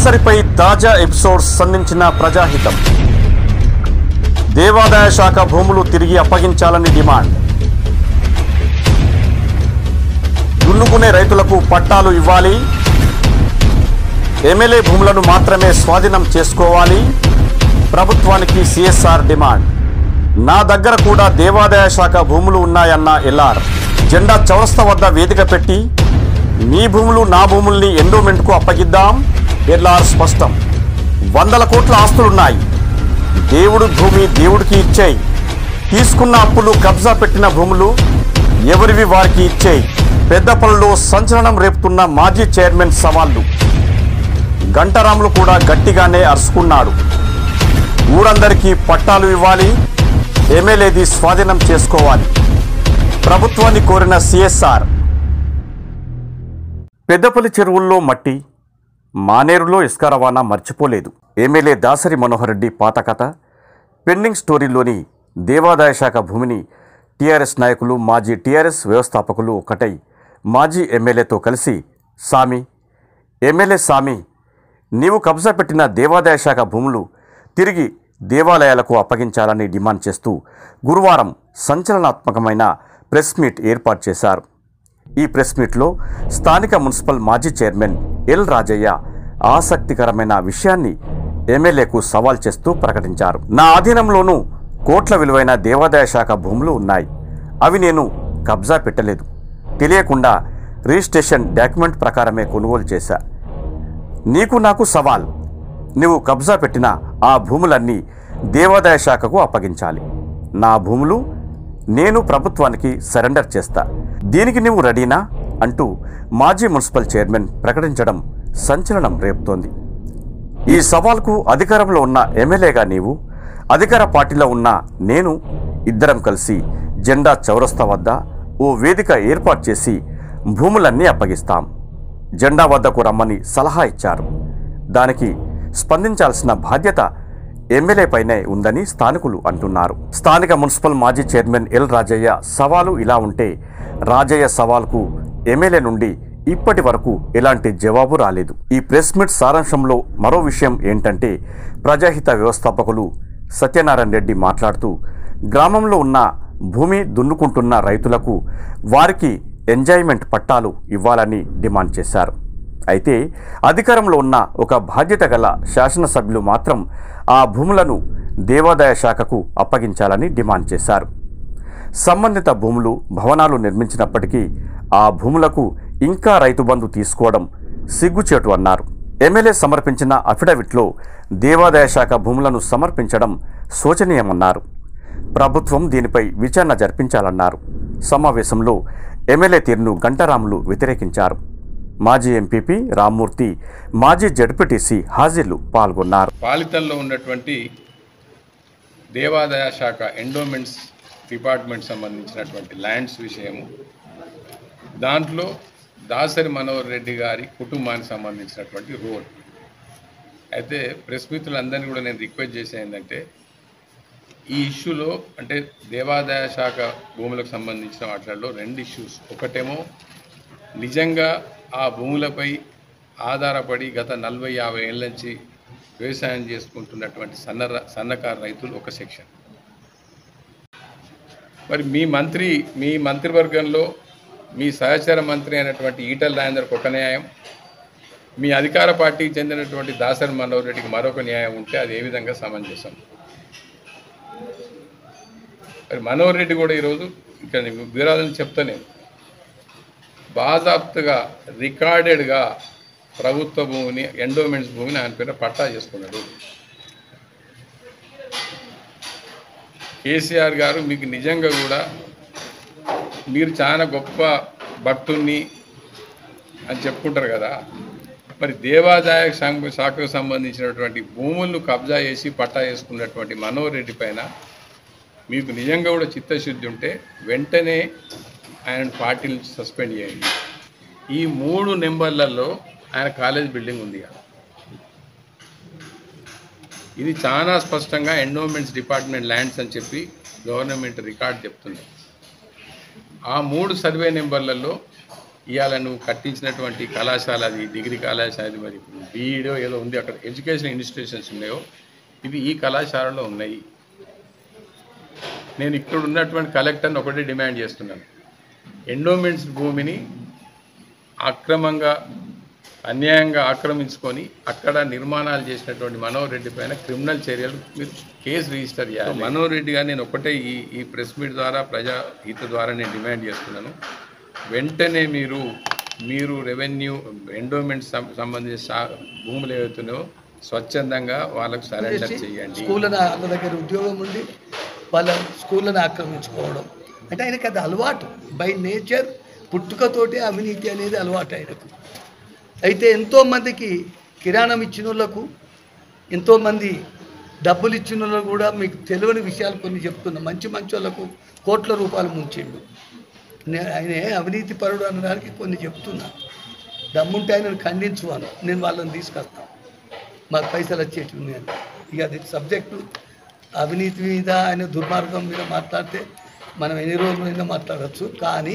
దాసరిపై తాజా ఎపిసోడ్స్ సంధించిన ప్రజాహితం దేవాదాయ శాఖ భూములు తిరిగి అప్పగించాలని డిమాండ్ దున్నుకునే రైతులకు పట్టాలు ఇవ్వాలి ఎమ్మెల్యే భూములను మాత్రమే స్వాధీనం చేసుకోవాలి ప్రభుత్వానికి సిఎస్ఆర్ డిమాండ్ నా దగ్గర కూడా దేవాదాయ శాఖ భూములు ఉన్నాయన్న ఎల్ఆర్ జెండా చౌరస్తా వద్ద వేదిక పెట్టి మీ భూములు నా భూముల్ని ఎండోమెంట్కు అప్పగిద్దాం ఎల్ఆర్ స్పష్టం వందల కోట్ల ఆస్తులున్నాయి దేవుడు భూమి దేవుడికి ఇచ్చేయి తీసుకున్న అప్పులు కబ్జా పెట్టిన భూములు ఎవరివి వారికి ఇచ్చేయి పెద్దపల్లిలో సంచలనం రేపుతున్న మాజీ చైర్మన్ సవాళ్లు గంటరాములు కూడా గట్టిగానే అరుచుకున్నాడు ఊరందరికీ పట్టాలు ఇవ్వాలి ఎమ్మెల్యేది స్వాధీనం చేసుకోవాలి ప్రభుత్వాన్ని కోరిన సిఎస్ఆర్ పెద్దపల్లి చెరువుల్లో మట్టి మానేరులో ఇసుక రవాణా మర్చిపోలేదు ఎమ్మెల్యే దాసరి మనోహర్ రెడ్డి పాత కథ పెండింగ్ స్టోరీలోని దేవాదాయ శాఖ భూమిని టీఆర్ఎస్ నాయకులు మాజీ టీఆర్ఎస్ వ్యవస్థాపకులు ఒకటై మాజీ ఎమ్మెల్యేతో కలిసి సామి ఎమ్మెల్యే సామి నీవు కబ్జా పెట్టిన దేవాదాయ శాఖ భూములు తిరిగి దేవాలయాలకు అప్పగించాలని డిమాండ్ చేస్తూ గురువారం సంచలనాత్మకమైన ప్రెస్ మీట్ ఏర్పాటు చేశారు ఈ ప్రెస్ మీట్లో స్థానిక మున్సిపల్ మాజీ చైర్మన్ ఎల్ రాజయ్య ఆసక్తికరమైన విషయాన్ని ఎమ్మెల్యేకు సవాల్ చేస్తూ ప్రకటించారు నా ఆధీనంలోనూ కోట్ల విలువైన దేవాదాయ శాఖ భూములు ఉన్నాయి అవి నేను కబ్జా పెట్టలేదు తెలియకుండా రిజిస్ట్రేషన్ డాక్యుమెంట్ ప్రకారమే కొనుగోలు చేశా నీకు నాకు సవాల్ నువ్వు కబ్జా పెట్టిన ఆ భూములన్నీ దేవాదాయ శాఖకు అప్పగించాలి నా భూములు నేను ప్రభుత్వానికి సరెండర్ చేస్తా దీనికి నువ్వు రెడీనా అంటూ మాజీ మున్సిపల్ చైర్మన్ ప్రకటించడం సంచలనం రేపుతోంది ఈ సవాల్కు అధికారంలో ఉన్న ఎమ్మెల్యేగా నీవు అధికార పార్టీలో ఉన్న నేను ఇద్దరం కలిసి జెండా చౌరస్తా వద్ద ఓ వేదిక ఏర్పాటు చేసి భూములన్నీ అప్పగిస్తాం జెండా వద్దకు రమ్మని సలహా ఇచ్చారు దానికి స్పందించాల్సిన బాధ్యత ఎమ్మెల్యేపైనే ఉందని స్థానికులు అంటున్నారు స్థానిక మున్సిపల్ మాజీ చైర్మన్ ఎల్ రాజయ్య సవాలు ఇలా ఉంటే రాజయ్య సవాల్కు ఎమ్మెల్యే నుండి ఇప్పటి వరకు ఎలాంటి జవాబు రాలేదు ఈ ప్రెస్ మీట్ సారాంశంలో మరో విషయం ఏంటంటే ప్రజాహిత వ్యవస్థాపకులు సత్యనారాయణ రెడ్డి మాట్లాడుతూ గ్రామంలో ఉన్న భూమి దున్నుకుంటున్న రైతులకు వారికి ఎంజాయ్మెంట్ పట్టాలు ఇవ్వాలని డిమాండ్ చేశారు అయితే అధికారంలో ఉన్న ఒక బాధ్యత గల శాసనసభ్యులు మాత్రం ఆ భూములను దేవాదాయ శాఖకు అప్పగించాలని డిమాండ్ చేశారు సంబంధిత భూములు భవనాలు నిర్మించినప్పటికీ ఆ భూములకు ఇంకా రైతు బంధు తీసుకోవడం సిగ్గుచేటు అన్నారు ఎమ్మెల్యే సమర్పించిన అఫిడవిట్లో దేవాదాయ శాఖ భూములను సమర్పించడం శోచనీయమన్నారు ప్రభుత్వం దీనిపై విచారణ జరిపించాలన్నారు సమావేశంలో ఎమ్మెల్యే తీరును గంటారాములు వ్యతిరేకించారు మాజీ ఎంపీపీ రామ్మూర్తి మాజీ జడ్పీటీసీ హాజీలు పాల్గొన్నారు పాలితంలో ఉన్నటువంటి దేవాదాయ శాఖ ఎండోమెంట్స్ డిపార్ట్మెంట్ సంబంధించినటువంటి ల్యాండ్స్ విషయము దాంట్లో దాసరి మనోహర్ రెడ్డి గారి కుటుంబానికి సంబంధించినటువంటి రోడ్ అయితే ప్రెస్ మిత్రులందరినీ కూడా నేను రిక్వెస్ట్ చేసేది ఏంటంటే ఈ ఇష్యూలో అంటే దేవాదాయ శాఖ భూములకు సంబంధించిన వాటిల్లో రెండు ఇష్యూస్ ఒకటేమో నిజంగా ఆ భూములపై ఆధారపడి గత నలభై యాభై ఏళ్ళ నుంచి వ్యవసాయం చేసుకుంటున్నటువంటి సన్న ర- సన్నకారు రైతులు ఒక సెక్షన్ మరి మీ మంత్రి మీ మంత్రివర్గంలో మీ సహచర మంత్రి అయినటువంటి ఈటల రాజేందర్కి ఒక న్యాయం మీ అధికార పార్టీకి చెందినటువంటి దాసరి మనోహర్ రెడ్డికి మరొక న్యాయం ఉంటే అది ఏ విధంగా సమంజసం మరి మనోహర్ రెడ్డి కూడా ఈరోజు ఇక్కడ వివరాలను చెప్తా నేను బాజాప్తుగా రికార్డెడ్గా ప్రభుత్వ భూమిని ఎండోమెంట్స్ భూమిని ఆయన పేరు పట్టా చేసుకున్నాడు కేసీఆర్ గారు మీకు నిజంగా కూడా మీరు చాలా గొప్ప భక్తుణ్ణి అని చెప్పుకుంటారు కదా మరి దేవాదాయ శాఖ- శాఖకు సంబంధించినటువంటి భూములను కబ్జా చేసి పట్టా చేసుకున్నటువంటి మనోహర్ రెడ్డి పైన మీకు నిజంగా కూడా చిత్తశుద్ధి ఉంటే వెంటనే ఆయన పార్టీ నుంచి సస్పెండ్ చేయండి ఈ మూడు నెంబర్లలో ఆయన కాలేజ్ బిల్డింగ్ ఉంది కదా ఇది చాలా స్పష్టంగా ఎండోమెంట్స్ డిపార్ట్మెంట్ ల్యాండ్స్ అని చెప్పి గవర్నమెంట్ రికార్డ్ చెప్తుంది ఆ మూడు సర్వే నెంబర్లలో ఇవాళ నువ్వు కట్టించినటువంటి కళాశాల అది డిగ్రీ కళాశాల అది మరి ఇప్పుడు బీఈడో ఏదో ఉంది అక్కడ ఎడ్యుకేషన్ ఇన్స్టిట్యూషన్స్ ఉన్నాయో ఇవి ఈ కళాశాలలో ఉన్నాయి నేను ఇక్కడ ఉన్నటువంటి కలెక్టర్ని ఒకటే డిమాండ్ చేస్తున్నాను ఎండోమెంట్స్ భూమిని అక్రమంగా అన్యాయంగా ఆక్రమించుకొని అక్కడ నిర్మాణాలు చేసినటువంటి మనోహర్ రెడ్డి పైన క్రిమినల్ చర్యలు మీరు కేసు రిజిస్టర్ చేయాలి మనోహర్ రెడ్డి గారు నేను ఒకటే ఈ ఈ ప్రెస్ మీట్ ద్వారా ప్రజా హిత ద్వారా నేను డిమాండ్ చేస్తున్నాను వెంటనే మీరు మీరు రెవెన్యూ ఎండోమెంట్ సంబంధించిన సా- భూములు ఏవైతున్నాయో స్వచ్ఛందంగా వాళ్ళకు సరెండర్ చేయండి స్కూళ్ళను వాళ్ళ దగ్గర ఉద్యోగం ఉండి వాళ్ళ స్కూళ్ళను ఆక్రమించుకోవడం అంటే ఆయనకి అది అలవాటు బై నేచర్ పుట్టుకతోటే అవినీతి అనేది అలవాటు ఆయనకు అయితే ఎంతోమందికి కిరాణం ఇచ్చిన వాళ్ళకు ఎంతోమంది డబ్బులు ఇచ్చిన వాళ్ళకు కూడా మీకు తెలియని విషయాలు కొన్ని చెప్తున్నా మంచి మంచి వాళ్ళకు కోట్ల రూపాయలు ముంచిండు నే- ఆయన అవినీతి పరుడు అనడానికి కొన్ని చెప్తున్నా దమ్ముంటే ఆయనను ఖండించువాను నేను వాళ్ళని తీసుకొస్తాను మాకు పైసలు వచ్చేటి ఉన్నాయని ఇక అది సబ్జెక్టు అవినీతి మీద ఆయన దుర్మార్గం మీద మాట్లాడితే మనం ఎన్ని రోజులైనా మాట్లాడచ్చు కానీ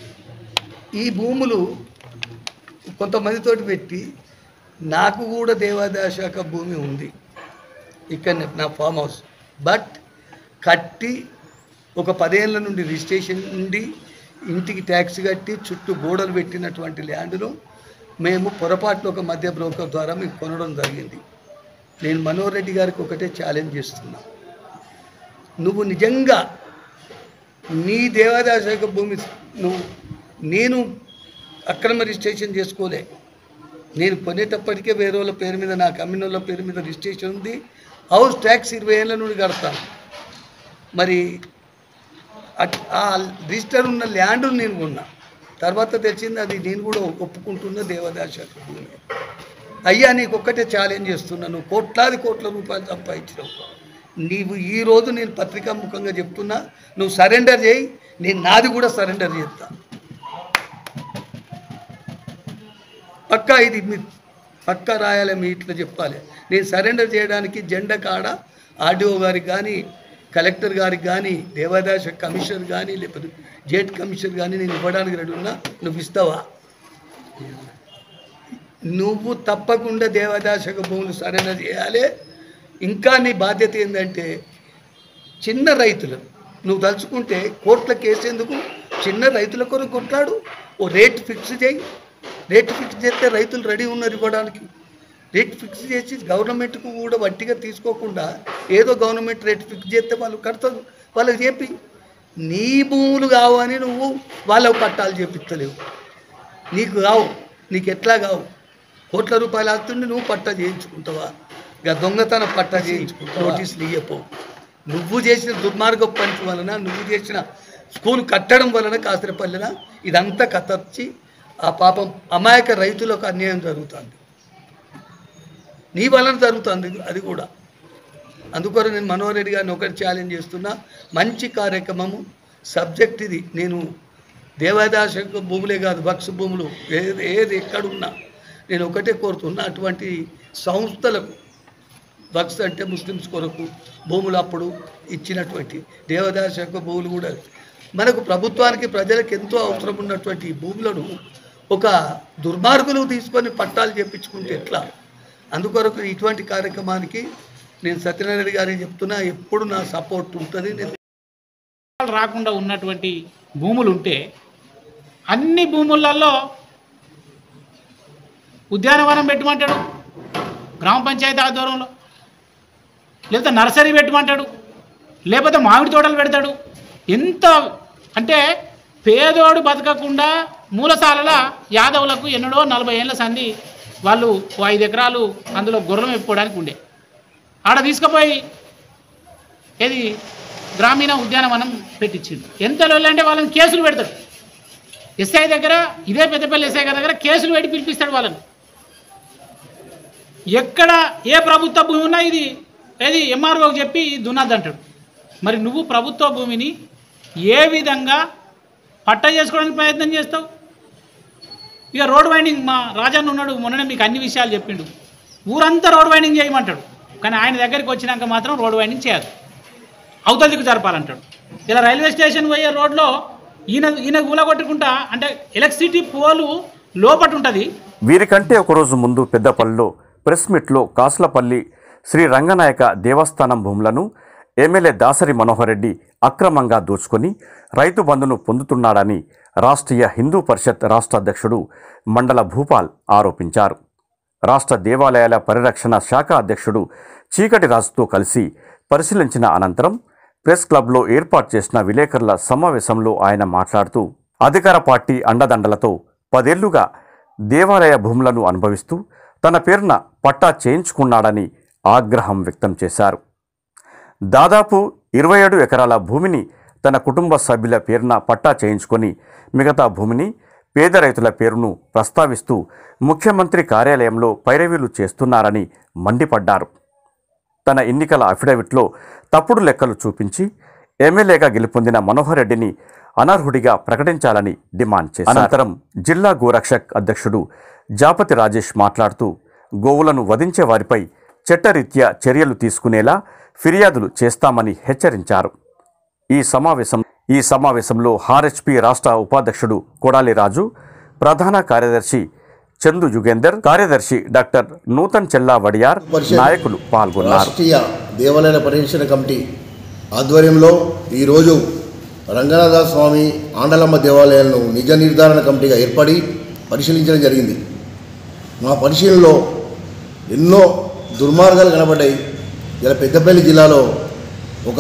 ఈ భూములు కొంతమందితోటి పెట్టి నాకు కూడా దేవాదాయ శాఖ భూమి ఉంది ఇక్కడ నా ఫామ్ హౌస్ బట్ కట్టి ఒక పదేళ్ళ నుండి రిజిస్ట్రేషన్ నుండి ఇంటికి ట్యాక్స్ కట్టి చుట్టూ గోడలు పెట్టినటువంటి ల్యాండ్ను మేము పొరపాటున ఒక మధ్య బ్రోకర్ ద్వారా మీకు కొనడం జరిగింది నేను మనోహర్ రెడ్డి గారికి ఒకటే ఛాలెంజ్ చేస్తున్నా నువ్వు నిజంగా నీ దేవాదాయ శాఖ భూమి నువ్వు నేను అక్రమ రిజిస్ట్రేషన్ చేసుకోలే నేను కొనేటప్పటికే వేరే వాళ్ళ పేరు మీద నాకు అమ్మిన వాళ్ళ పేరు మీద రిజిస్ట్రేషన్ ఉంది హౌస్ ట్యాక్స్ ఇరవై ఏళ్ళ నుండి కడతాను మరి అట్- ఆ రిజిస్టర్ ఉన్న ల్యాండ్ నేను కొన్నా తర్వాత తెలిసింది అది నేను కూడా ఒప్పుకుంటున్న దేవదాయ శాఖ భూమి అయ్యా నీకు ఒక్కటే ఛాలెంజ్ చేస్తున్నా నువ్వు కోట్లాది కోట్ల రూపాయలు సంపాదించినావు నీవు ఈ రోజు నేను పత్రికా ముఖంగా చెప్తున్నా నువ్వు సరెండర్ చేయి నేను నాది కూడా సరెండర్ చేస్తా పక్కా ఇది మీ పక్కా రాయాలి మీ ఇట్లా చెప్పాలి నేను సరెండర్ చేయడానికి జెండా కాడ ఆర్డీఓ గారికి కానీ కలెక్టర్ గారికి కానీ దేవాదాయ శాఖ కమిషనర్ కానీ లేకపోతే జేట్ కమిషనర్ కానీ నేను ఇవ్వడానికి రెడీ ఉన్నా నువ్వు ఇస్తావా నువ్వు తప్పకుండా దేవాదాయ శాఖ భూములు సరెండర్ చేయాలి ఇంకా నీ బాధ్యత ఏంటంటే చిన్న రైతులు నువ్వు తలుచుకుంటే కోర్టుల కేసు ఎందుకు చిన్న రైతుల కొరకు కొట్లాడు ఓ రేట్ ఫిక్స్ చేయి రేట్ ఫిక్స్ చేస్తే రైతులు రెడీ ఉన్నారు ఇవ్వడానికి రేట్ ఫిక్స్ చేసి గవర్నమెంట్కు కూడా వట్టిగా తీసుకోకుండా ఏదో గవర్నమెంట్ రేట్ ఫిక్స్ చేస్తే వాళ్ళు కడతారు వాళ్ళకి చెప్పి నీ భూములు కావని నువ్వు వాళ్ళకు పట్టాలు చేపిస్తలేవు నీకు కావు నీకు ఎట్లా కావు కోట్ల రూపాయలు ఆస్తుండి నువ్వు పట్టా చేయించుకుంటావా ఇక దొంగతన పట్టా చేయించుకుంటావు నోటీసులు ఇయ్యపో నువ్వు చేసిన దుర్మార్గ పంచి వలన నువ్వు చేసిన స్కూల్ కట్టడం వలన కాసరపల్లిన ఇదంతా కథచ్చి ఆ పాపం అమాయక రైతులకు అన్యాయం జరుగుతుంది నీ వలన జరుగుతుంది అది కూడా అందుకొరకు నేను మనోహర్ రెడ్డి గారిని ఒకటి ఛాలెంజ్ చేస్తున్నా మంచి కార్యక్రమము సబ్జెక్ట్ ఇది నేను దేవాదాయ భూములే కాదు బక్స్ భూములు ఏది ఏది ఎక్కడున్నా నేను ఒకటే కోరుతున్నా అటువంటి సంస్థలకు బక్స్ అంటే ముస్లిమ్స్ కొరకు భూములు అప్పుడు ఇచ్చినటువంటి దేవదాయ శాఖ భూములు కూడా మనకు ప్రభుత్వానికి ప్రజలకు ఎంతో అవసరం ఉన్నటువంటి ఈ భూములను ఒక దుర్మార్గులు తీసుకొని పట్టాలు చేపించుకుంటే ఎట్లా అందుకొరకు ఇటువంటి కార్యక్రమానికి నేను సత్యనారాయణ గారికి చెప్తున్నా ఎప్పుడు నా సపోర్ట్ ఉంటుంది నేను రాకుండా ఉన్నటువంటి భూములు ఉంటే అన్ని భూములలో ఉద్యానవనం పెట్టమంటాడు గ్రామ పంచాయతీ ఆధ్వర్యంలో లేకపోతే నర్సరీ పెట్టమంటాడు లేకపోతే మామిడి తోటలు పెడతాడు ఎంత అంటే పేదోడు బతకకుండా మూలసాలల యాదవులకు ఎన్నడో నలభై ఏళ్ళ సంధి వాళ్ళు ఓ ఐదు ఎకరాలు అందులో గుర్రం ఎప్పుకోవడానికి ఉండే ఆడ తీసుకుపోయి ఏది గ్రామీణ ఉద్యానవనం పెట్టించిండు ఎంత లొల్లి అంటే వాళ్ళని కేసులు పెడతాడు ఎస్ఐ దగ్గర ఇదే పెద్దపల్లి ఎస్ఐ గారి దగ్గర కేసులు పెట్టి పిలిపిస్తాడు వాళ్ళని ఎక్కడ ఏ ప్రభుత్వ భూమి ఉన్నా ఇది ఏది ఎంఆర్ఓకి చెప్పి దున్నద్దు అంటాడు మరి నువ్వు ప్రభుత్వ భూమిని ఏ విధంగా పట్ట చేసుకోవడానికి ప్రయత్నం చేస్తావు ఇక రోడ్ వైండింగ్ మా రాజన్న ఉన్నాడు మొన్ననే మీకు అన్ని విషయాలు చెప్పిండు ఊరంతా రోడ్ వైండింగ్ చేయమంటాడు కానీ ఆయన దగ్గరికి వచ్చినాక మాత్రం రోడ్ వైండింగ్ చేయదు అవతల దిక్కు జరపాలంటాడు ఇలా రైల్వే స్టేషన్ పోయే రోడ్లో ఈయన ఈయన కూలగొట్టుకుంటా అంటే ఎలక్ట్రిసిటీ పోలు లోపట ఉంటుంది వీరికంటే ఒకరోజు ముందు పెద్దపల్లిలో ప్రెస్ మీట్లో కాసులపల్లి శ్రీ రంగనాయక దేవస్థానం భూములను ఎమ్మెల్యే దాసరి మనోహర్ రెడ్డి అక్రమంగా దోచుకొని రైతు బంధును పొందుతున్నాడని రాష్ట్రీయ హిందూ పరిషత్ రాష్ట్ర అధ్యక్షుడు మండల భూపాల్ ఆరోపించారు రాష్ట్ర దేవాలయాల పరిరక్షణ శాఖ అధ్యక్షుడు చీకటి రాజుతో కలిసి పరిశీలించిన అనంతరం ప్రెస్ క్లబ్లో ఏర్పాటు చేసిన విలేకరుల సమావేశంలో ఆయన మాట్లాడుతూ అధికార పార్టీ అండదండలతో పదేళ్లుగా దేవాలయ భూములను అనుభవిస్తూ తన పేరున పట్టా చేయించుకున్నాడని ఆగ్రహం వ్యక్తం చేశారు దాదాపు ఇరవై ఏడు ఎకరాల భూమిని తన కుటుంబ సభ్యుల పేరున పట్టా చేయించుకొని మిగతా భూమిని పేద రైతుల పేరును ప్రస్తావిస్తూ ముఖ్యమంత్రి కార్యాలయంలో పైరవీలు చేస్తున్నారని మండిపడ్డారు తన ఎన్నికల అఫిడవిట్లో తప్పుడు లెక్కలు చూపించి ఎమ్మెల్యేగా గెలుపొందిన మనోహర్ రెడ్డిని అనర్హుడిగా ప్రకటించాలని డిమాండ్ చేశారు అనంతరం జిల్లా గోరక్షక్ అధ్యక్షుడు జాపతి రాజేష్ మాట్లాడుతూ గోవులను వధించే వారిపై చట్టరీత్యా చర్యలు తీసుకునేలా ఫిర్యాదులు చేస్తామని హెచ్చరించారు ఈ సమావేశం ఈ సమావేశంలో హార్హెచ్పి రాష్ట్ర ఉపాధ్యక్షుడు కొడాలి రాజు ప్రధాన కార్యదర్శి చందు యుగేందర్ కార్యదర్శి డాక్టర్ నూతన్ చెల్లా వడియార్ పరిషత్ నాయకులు పాల్గొన్నారు రాష్ట్రీయ దేవాలయాల పరిరక్షణ కమిటీ ఆధ్వర్యంలో ఈరోజు రంగనాథ స్వామి ఆండలమ్మ దేవాలయాలను నిజ నిర్ధారణ కమిటీగా ఏర్పడి పరిశీలించడం జరిగింది మా పరిశీలనలో ఎన్నో దుర్మార్గాలు కనబడ్డాయి ఇలా పెద్దపల్లి జిల్లాలో ఒక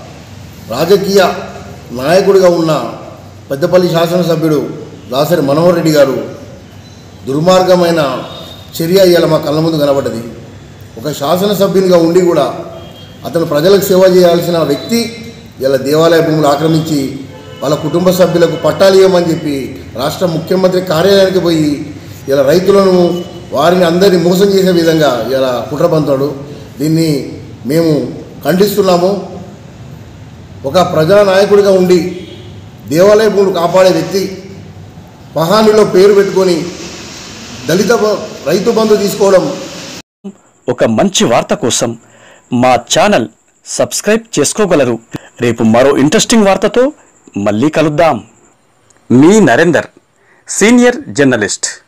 రాజకీయ నాయకుడిగా ఉన్న పెద్దపల్లి శాసనసభ్యుడు దాసరి మనోహర్ రెడ్డి గారు దుర్మార్గమైన చర్య ఇవాళ మా కళ్ళ ముందు కనబడ్డది ఒక శాసనసభ్యునిగా ఉండి కూడా అతను ప్రజలకు సేవ చేయాల్సిన వ్యక్తి ఇలా దేవాలయ భూములు ఆక్రమించి వాళ్ళ కుటుంబ సభ్యులకు పట్టాలు ఇవ్వమని చెప్పి రాష్ట్ర ముఖ్యమంత్రి కార్యాలయానికి పోయి ఇలా రైతులను వారిని అందరినీ మోసం చేసే విధంగా ఇలా కుట్రబంతాడు దీన్ని మేము ఖండిస్తున్నాము ఒక ప్రజా నాయకుడిగా ఉండి దేవాలయ భూములు కాపాడే వ్యక్తి పహానిలో పేరు పెట్టుకొని దళిత బ- రైతు బంధు తీసుకోవడం ఒక మంచి వార్త కోసం మా ఛానల్ సబ్స్క్రైబ్ చేసుకోగలరు రేపు మరో ఇంట్రెస్టింగ్ వార్తతో మళ్ళీ కలుద్దాం మీ నరేందర్ సీనియర్ జర్నలిస్ట్